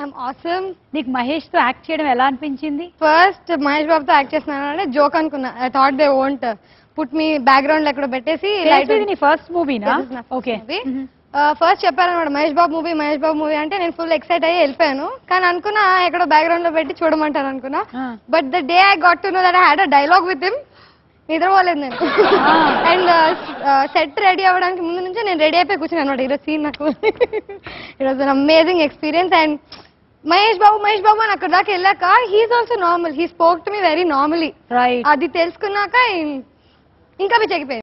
I'm awesome నీకు మహేష్ తో act చేయడం ఎలా అనిపించింది ఫస్ట్ మహేష్ బాబుతో యాక్ట్ చేస్తున్నాను అంటే జోక్ అనుకున్నా I thought they won't put me background లో ఎక్కడ పెట్టేసి తెలుసు ఇది నీ ఫస్ట్ మూవీనా ఓకే ఫస్ట్ చెప్పారనమాట మహేష్ బాబు మూవీ మహేష్ బాబు మూవీ అంటే నేను ఫుల్ ఎక్సైట్ అయ్యి వెళ్ళిపోయాను కానీ అనుకున్నా ఎక్కడో బ్యాక్గ్రౌండ్ లో పెట్టి చూడమంటారు అనుకున్నా but the day I got to know that I had a dialogue with him నిద్రపోలేదు నేను అండ్ సెట్ రెడీ అవ్వడానికి ముందు నుంచే నేను రెడీ అయిపోయి కూర్చున్నాను అనమాట ఈరోజు సీన్ నాకు it was an amazing experience and Mahesh Babu Mahesh Babu అని అక్కడ దాకా వెళ్ళాక he's also normal he spoke to me very normally right అది తెలుసుకున్నాక ఇంకా పిచ్చెక్కిపోయింది